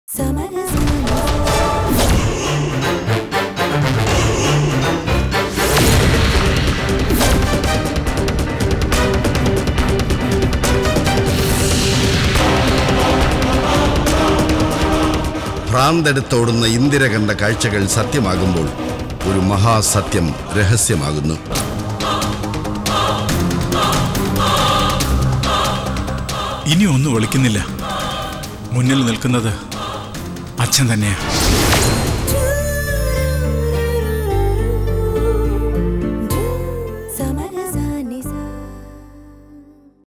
ഭ്രാന്തെടുത്തോടുന്ന ഇന്ദിര കണ്ട കാഴ്ചകൾ സത്യമാകുമ്പോൾ ഒരു മഹാസത്യം രഹസ്യമാകുന്നു ഇനി ഒന്നും വിളിക്കുന്നില്ല മുന്നിൽ നിൽക്കുന്നത് അച്ഛൻ തന്നെയാ